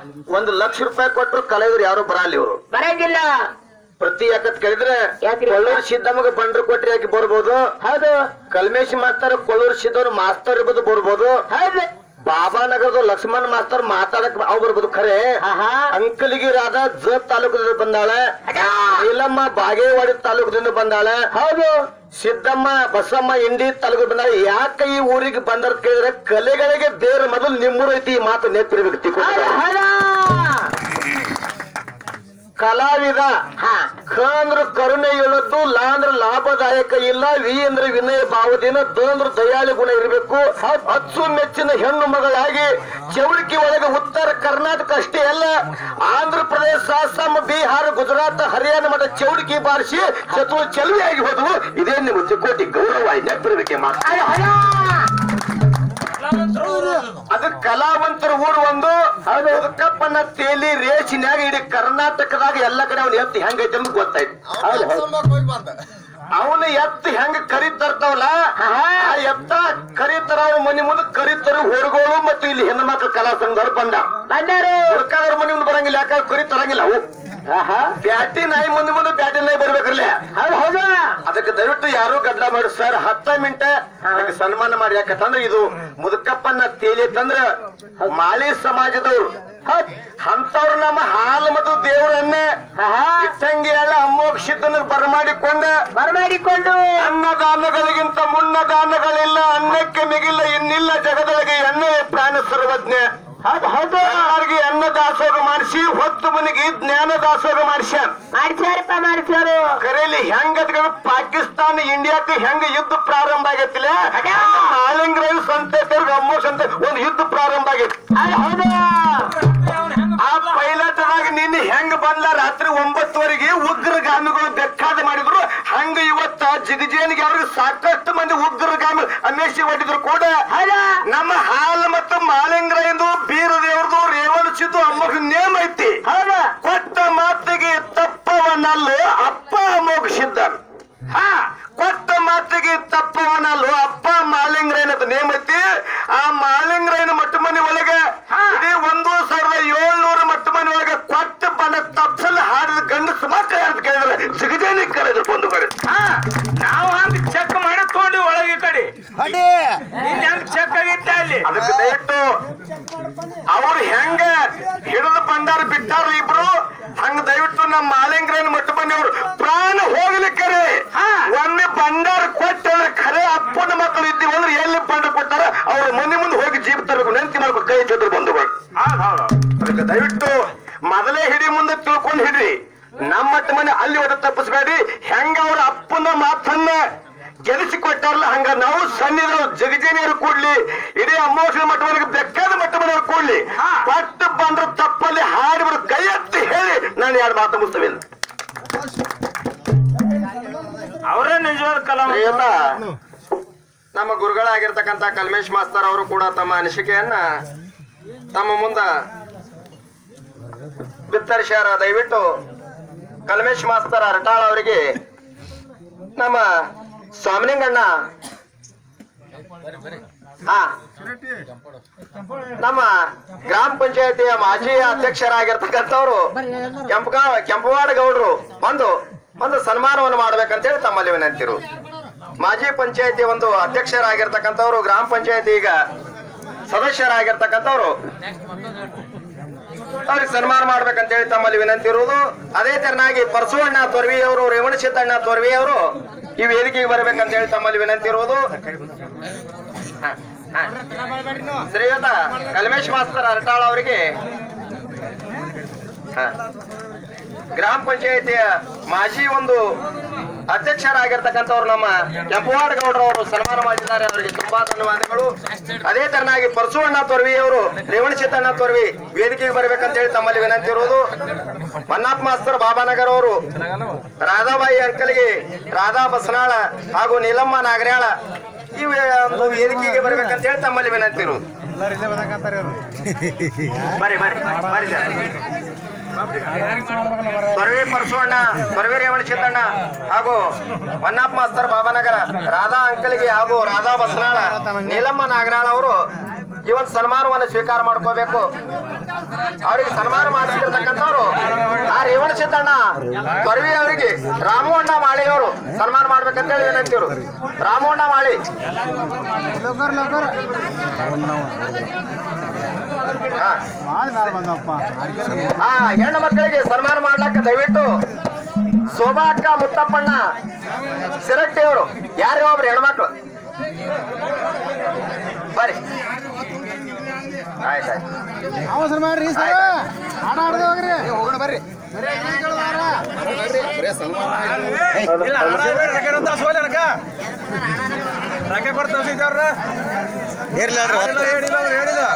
ಒಂದು ಲಕ್ಷ ರೂಪಾಯಿ ಕೊಟ್ಟರು ಕಲಾವಿದ್ರು ಯಾರು ಬರಲ್ಲ ಇವರು ಬರಂಗಿಲ್ಲ ಪ್ರತಿ ಯಾಕತ್ ಕೇಳಿದ್ರೆ ಯಾಕ್ರಿ? ಕೊಳ್ಳೂರು ಸಿದ್ದಮ್ಮಗೆ ಬಂಡ್ರು ಕೊಟ್ರಿ ಯಾಕೆ ಬರ್ಬೋದು ಹೌದು ಕಲ್ಮೇಶ್ ಮಾಸ್ತರ್ ಕೊಳ್ಳೂರು ಸಿದ್ದವ್ರು ಮಾಸ್ತರ್ ಇರ್ಬೋದು ಬರ್ಬೋದು ಹೌದು ಬಾಬಾನಗರದ ಲಕ್ಷ್ಮಣ್ ಮಾಸ್ತರ್ ಮಾತಾಡಕ್ ಅವ್ ಬರ್ಬೋದು ಖರೆ ಆಹಾ ಅಂಕಲಿಗಿರಾದ ಜ ತಾಲೂಕದಿಂದ ಬಂದಾಳೆ ನೀಲಮ್ಮ ಬಾಗೇವಾಡಿ ತಾಲೂಕದಿಂದ ಬಂದಾಳೆ ಹೌದು ಸಿದ್ದಮ್ಮ ಬಸಮ್ಮ ಇಂಡಿ ತಾಲೂಕು ಬಂದಾಳೆ ಯಾಕೆ ಈ ಊರಿಗೆ ಬಂದರ್ ಕೇಳಿದ್ರೆ ಕಲೆಗಳಿಗೆ ಬೇರೆ ಮೊದಲು ನಿಮ್ಮೂರು ಐತಿ ಈ ಮಾತು ನೆನಪಿರ್ಬೇಕು ಹೌದು ತಿಳ್ಕೊಂಡು. ಹೌದು ಕಲಾವಿದ ಹಾ ಖ ಅಂದ್ರ ಕರುಣೆ ಹೇಳದ್ದು ಲಾ ಅಂದ್ರ ಲಾಭದಾಯಕ ಇಲ್ಲ ವಿ ಅಂದ್ರೆ ವಿನಯ ಭಾವದಿನ ದ ಅಂದ್ರ ದಯಾಳಿ ಗುಣ ಇರಬೇಕು ಅಚ್ಚು ಮೆಚ್ಚಿನ ಹೆಣ್ಣು ಮಗಳಾಗಿ ಚೌಳಿಕೆ ಒಳಗೆ ಉತ್ತರ ಕರ್ನಾಟಕ ಅಷ್ಟೇ ಅಲ್ಲ ಆಂಧ್ರ ಪ್ರದೇಶ ಅಸ್ಸಾಂ ಬಿಹಾರ ಗುಜರಾತ್ ಹರಿಯಾಣ ಮಠ ಚೌಳಿಕೆ ಬಾರಿಸಿ ಚತುರ ಚೆಲುವೆಯಾಗಿ ಹೋದವು ಇದೇ ನಿಮ್ಮ ಚಿಕ್ಕೋಟಿ ಗೌರವ ನೆನಪಿರ್ಬೇಕೆ ಮಾತು ಹೌದು ಹೌದು ಅದು ಕಲಾವಂತರ ಊರು ಒಂದು ಅದು ಕಪ್ಪನ್ನ ತೇಲಿ ರೇಸಿನ್ಯಾಗ ಇಡೀ ಕರ್ನಾಟಕದಾಗ ಎಲ್ಲ ಕಡೆ ಅವ್ನ ಎತ್ತಿ ಹೆಂಗೈತೆ ಅಂತ ಗೊತ್ತಾಯ್ತು ಅವನ ಎತ್ತು ಹೆಂಗ ಕರಿ ತರ್ತಾವಲ್ಲ ಆ ಎತ್ತ ಕರಿತರ ಅವ್ರ ಮನೆ ಮುಂದೆ ಕರಿತರು ಹೊರಗೋಳು ಮತ್ತು ಇಲ್ಲಿ ಹೆಣ್ಣು ಮಕ್ಕಳ ಕಲಾ ಸಂಘದವ್ರು ಬಂದ ಬಂದರು ಹುಡುಕಾದವ್ರ ಮನೆ ಮುಂದೆ ಬರಂಗಿಲ್ಲ ಯಾಕಂದ್ರೆ ಕರಿ ತರಂಗಿಲ್ಲ ಅವು ಬ್ಯಾಟಿ ನಾಯಿ ಮುಂದೆ ಮುಂದೆ ಬ್ಯಾಟಿ ನಾಯಿ ಬರ್ಬೇಕಲ್ಲ ಹೌದು ಹೌದು ಅದಕ್ಕೆ ದಯವಿಟ್ಟು ಯಾರು ಗಡ್ಡ ಮಾಡಿ ಸರ್ ಹತ್ತ ಮಿನಿಟ ಅದಕ್ಕೆ ಸನ್ಮಾನ ಮಾಡಿ ಯಾಕಂತಂದ್ರೆ ಇದು ಮುದುಕಪ್ಪನ್ನ ತೇಲಿತ್ತಂದ್ರ ಮಾಳಿ ಸಮಾಜದವ್ರು ಅಂತವ್ರು ನಮ್ಮ ಹಾಲು ಮತ್ತು ದೇವರನ್ನೇ ಇಟ್ಟಂಗಿ ಹೇಳ ಅಮೋಕ್ಷಿತನ ಬರಮಾಡಿಕೊಂಡ ಬರಮಾಡಿಕೊಂಡು ಅನ್ನದಾನಗಳಿಗಿಂತ ಮುನ್ನದಾನಗಳಿಲ್ಲ ಅನ್ನಕ್ಕೆ ಮಿಗಿಲ್ಲ ಇನ್ನಿಲ್ಲ ಜಗದೊಳಗೆ ಎಣ್ಣೆ ಪ್ರಾಣ ಸರ್ವಜ್ಞ ಹೌದು ಹೌದು ಎಲ್ಲರಿಗೆ ಅನ್ನ ದಾಸೋಹ ಮಾಡಿಸಿ ಹೊತ್ತು ಮನೆಗೆ ಜ್ಞಾನ ದಾಸೋಹ ಮಾಡಿಸ್ಯಾನ ಮಾಡಿಸ್ಯಾರಪ್ಪ ಮಾಡಿಸ್ಯಾರು ಕರೆಯಲ್ಲಿ ಹೆಂಗ ಪಾಕಿಸ್ತಾನ ಇಂಡಿಯಾಕ್ಕೆ ಹೆಂಗ ಯುದ್ಧ ಪ್ರಾರಂಭ ಆಗೈತಿಲ್ಲ ಮಾಲಿಂಗರಾಯ್ ಸಂತೇಶ್ವರ್ಗ ಅಮ್ಮೋಸ್ ಅಂತ ಒಂದು ಯುದ್ಧ ಪ್ರಾರಂಭ ಆಗೈತಿ ಹೌದು ಹೌದು ಆ ಪೈಲಟ್ದಾಗ ನಿನ್ನೆ ಹೆಂಗ ಬಂದ್ಲ ರಾತ್ರಿ ಒಂಬತ್ತುವರೆಗೆ ಉಗ್ರಗಾಮಿಗಳು ಬೆಕ್ಕಾದ ಮಾಡಿದ್ರು ಹಂಗ ಇವತ್ತ ಜಿಗಜೇನಿಗೆ ಅವ್ರಿಗೆ ಸಾಕಷ್ಟು ಮಂದಿ ಉಗ್ರಗಾಮಿ ಅನ್ವೇಷಣೆ ಮಾಡಿದ್ರು ಕೂಡ ಹೌದಾ ನಮ್ಮ ಹಾಲು ಮತ್ತು ಮಾಲಿಂಗರಾಯಂದು ಬೀರ ದೇವ್ರದು ರೇವಣಿಸಿದ್ದು ಅಮ್ಮಗ ನೇಮ ಐತಿ ಹೌದು ಕೊಟ್ಟ ಮಾತಿಗೆ ತಪ್ಪವನಲ್ಲೋ ಅಪ್ಪ ಮೋಗಿಸಿದ್ದಾನೆ ಹಾ ಕೊಟ್ಟ ಮಾತಿಗೆ ತಪ್ಪವನಲ್ಲೋ ಅಪ್ಪ ಮಾಲಿಂಗ್ರೇನದ ನೇಮ ಐತಿ ಆ ಮಾಲಿಂಗ್ರೇನ ಮಟ್ಟ ಮನೆ ಒಳಗೆ ಇಡೀ ಒಂದು ಸಾವಿರದ ಏಳ್ನೂರ ಮಟ್ಟ ಮನೆ ಒಳಗೆ ಕೊಟ್ಟ ಬಣ್ಣ ತಪ್ಸಲ್ ಹಾಡಿದ ಗಂಡಸ ಮಕ್ಕಳ ಅಂತ ಕೇಳಿದ್ರೆ ಸಿಗದೇನೆ ಕರೆದ್ರು ಬಂದು ಕರೆ ನಾವು ಹಂಗ ಚೆಕ್ ಮಾಡಿ ತಗೊಂಡಿ ಒಳಗೆ ಈ ಕಡೆ ನಿನ್ ಹೆಂಗ್ ಚೆಕ್ ಆಗಿತ್ತ ಅಲ್ಲಿ ಅದಕ್ಕೆ ದಯವಿಟ್ಟು ಅವ್ರು ಹೆಂಗ ಹಿಡಿದು ಬಂದಾರ ಬಿಟ್ಟಾರ ಇಬ್ರು ಹಂಗ ದಯವಿಟ್ಟು ನಮ್ಮ ಮಾಲಿಂಗ್ರೇನ್ ಮಟ್ಟ ಬಂದವ್ರು ಪ್ರಾಣ ಹೋಗ್ಲಿಕ್ಕರೆ ಒಮ್ಮೆ ಬಂಡಾರ ಕೊಟ್ಟಂದ್ರೆ ಖರೆ ಅಪ್ಪನ ಮಕ್ಕಳು ಇದ್ದೀವಂದ್ರೆ ಎಲ್ಲಿ ಬಂಡ ಕೊಟ್ಟಾರ ಅವ್ರ ಮನೆ ಮುಂದೆ ಹೋಗಿ ಜೀಪ್ ತರಬೇಕು ನೆನಪಿ ಮಾಡ್ಬೇಕು ಕೈ ಜೊತೆ ಬಂಧುಗಳು ಹೌದ್ ಹೌದು ಅದಕ್ಕೆ ದಯವಿಟ್ಟು ಮೊದಲೇ ಹಿಡಿ ಮುಂದೆ ತಿಳ್ಕೊಂಡು ಹಿಡ್ರಿ ನಮ್ಮ ಮಟ್ಟ ಮನೆ ಅಲ್ಲಿ ಹೋದ ತಪ್ಪಿಸ್ಬೇಡಿ ಹೆಂಗ ಅವ್ರ ಅಪ್ಪನ ಮಾತನ್ನ ಗೆಲ್ಲಿಸಿ ಕೊಟ್ಟಾರಲ್ಲ ಹಂಗ ನಾವು ಸನ್ನಿಧರು ಜಗಜೇನಿಯರು ಕೂಡ್ಲಿ ಇಡೀ ಅಮೋಷಣ ಮಟ್ಟವರೆಗೆ ಬೆಕ್ಕಾದ ಮಟ್ಟ ಮನೆಯವ್ರು ಕೂಡ್ಲಿ ಪಟ್ಟು ಬಂದ್ರ ತಪ್ಪಲ್ಲಿ ಹಾಡಿಬಿಡು ಕೈ ಎತ್ತಿ ಹೇಳಿ ನಾನು ಎರಡು ಮಾತು ಮುಗಿಸ್ತೇನೆ ಅವರೇ ನಿಜವಾದ ಕಲಾವ ಪ್ರಿಯತ ನಮ್ಮ ಗುರುಗಳಾಗಿರ್ತಕ್ಕಂಥ ಕಲ್ಮೇಶ್ ಮಾಸ್ತರ್ ಅವರು ಕೂಡ ತಮ್ಮ ಅನಿಸಿಕೆಯನ್ನ ತಮ್ಮ ಮುಂದ ಬಿತ್ತರಿಸ್ಯಾರ ದಯವಿಟ್ಟು ಕಲ್ಮೇಶ್ ಮಾಸ್ತರ್ ಅರಟಾಳ್ ಅವರಿಗೆ ನಮ್ಮ ಸ್ವಾಮಿಲಿಂಗಣ್ಣ ಹಾ ನಮ್ಮ ಗ್ರಾಮ ಪಂಚಾಯತಿಯ ಮಾಜಿ ಅಧ್ಯಕ್ಷರಾಗಿರ್ತಕ್ಕಂಥವ್ರು ಕೆಂಪಗ ಕೆಂಪವಾಡ ಗೌಡ್ರು ಒಂದು ಒಂದು ಸನ್ಮಾನವನ್ನು ಮಾಡ್ಬೇಕಂತೇಳಿ ತಮ್ಮಲ್ಲಿ ವಿನಂತಿರು ಮಾಜಿ ಪಂಚಾಯತಿ ಒಂದು ಅಧ್ಯಕ್ಷರಾಗಿರ್ತಕ್ಕಂಥವ್ರು ಗ್ರಾಮ ಪಂಚಾಯತಿ ಈಗ ಸದಸ್ಯರಾಗಿರ್ತಕ್ಕಂಥವ್ರು ಅವ್ರಿಗೆ ಸನ್ಮಾನ ಮಾಡ್ಬೇಕಂತೇಳಿ ತಮ್ಮಲ್ಲಿ ವಿನಂತಿ ಇರುವುದು ಅದೇ ತೆರನಾಗಿ ಪರಸುವಣ್ಣ ತೊರ್ವಿ ಅವರು ರೇವಣ ಸಿದ್ದಣ್ಣ ತೊರ್ವಿ ಅವರು ಈ ವೇದಿಕೆಗೆ ಬರ್ಬೇಕಂತೇಳಿ ತಮ್ಮಲ್ಲಿ ವಿನಂತಿ ಇರುವುದು ಹ, ಹ. ಶ್ರೀಯುತ ಕಲ್ಮೇಶ್ ಮಾಸ್ತರ್ ಅರಟಾಳ್ ಅವರಿಗೆ ಹ. ಗ್ರಾಮ ಪಂಚಾಯತಿಯ ಮಾಜಿ ಒಂದು ಅಧ್ಯಕ್ಷರಾಗಿರ್ತಕ್ಕಂಥವ್ರು ನಮ್ಮ ಕೆಂಪವಾಡ ಗೌಡ್ರು ಅವರು ಸನ್ಮಾನ ಮಾಡಿದ್ದಾರೆ ಅವರಿಗೆ ತುಂಬಾ ಧನ್ಯವಾದಗಳು ಅದೇ ತರನಾಗಿ ಪರಸುವಣ್ಣ ತೊರ್ವಿ ಅವರು ರೇವಣ ಚಿತ್ತಣ್ಣ ತೊರ್ವಿ ವೇದಿಕೆಗೆ ಬರ್ಬೇಕಂತ ಹೇಳಿ ತಮ್ಮಲ್ಲಿ ವಿನಂತಿ ಇರುವುದು ಮನ್ನಾಪ್ ಮಾಸ್ತರ್ ಬಾಬಾನಗರ್ ಅವರು ರಾಧಾಬಾಯಿ ಅಂಕಲ್ಗೆ ರಾಧಾ ಬಸನಾಳ ಹಾಗೂ ನೀಲಮ್ಮ ನಾಗರ್ಯಾಳ ಈ ವೇ- ಒಂದು ವೇದಿಕೆಗೆ ಬರ್ಬೇಕಂತ ಹೇಳಿ ತಮ್ಮಲ್ಲಿ ವಿನಂತಿ ಇರುವುದು ಬರ್ರಿ ಬರ್ರಿ ಬರ್ರಿ ಸರ್. ತೊರವಿ ಪರಸುವಣ್ಣ ತೊರವಿ ರೇವಣ ಚಿತ್ತಣ್ಣ ಹಾಗೂ ವನ್ನಪ್ಪ ಮಾಸ್ತರ್ ಬಾಬಾನಗರ ರಾಧಾ ಅಂಕಲ್ಗೆ ಹಾಗೂ ರಾಧಾ ಬಸನಾಳ ನೀಲಮ್ಮ ನಾಗರಾಳ ಅವರು ಈ ಒಂದು ಸನ್ಮಾನವನ್ನು ಸ್ವೀಕಾರ ಮಾಡ್ಕೋಬೇಕು ಅವರಿಗೆ ಸನ್ಮಾನ ಮಾಡಿಸಿರ್ತಕ್ಕಂಥವ್ರು ಆ ರೇವಣ ಸಿದ್ದಣ್ಣ ಕೊರವಿ ಅವರಿಗೆ ರಾಮಣ್ಣ ಮಾಳಿಯವರು ಸನ್ಮಾನ ಮಾಡ್ಬೇಕಂತೇಳಿ ಏನಂತೀವ್ರು ರಾಮಣ್ಣ ಮಾಳಿ ಲೋಕರ್ ಲೋಕರ್ ಹಾ ಮಾಡಿ ಮೇಲೆ ಬಂದಪ್ಪ ಆ ಹೆಣ್ಣು ಮಕ್ಕಳಿಗೆ ಸನ್ಮಾನ ಮಾಡ್ಲಕ್ಕ ದಯವಿಟ್ಟು ಶೋಭಾ ಅಕ್ಕ ಮುತ್ತಪ್ಪಣ್ಣ ಸಿರಟ್ಟಿ ಅವರು ಯಾರು ಒಬ್ರು ಹೆಣ್ಮಕ್ಳು ಬರ್ರಿ ಆಯ್ತಾಯ್ತು ಅವಸರ ಮಾಡ್ರಿ ಸರ್ ಆಟ ಆಡ್ದೆ ಹೋಗ್ರಿ ಹೋಗೋಣ ಬರ್ರಿ ಇಲ್ಲ ರೊಕ್ಕ ಅಂತ ಸೋಲೆ ರೊಕ್ಕ ರೊಕ್ಕ ಕೊಡ್ತಾವ ಅವ್ರ ಹೇಳಿಲ್ಲ ಅವ್ರು ಹೇಳಿಲ್ಲ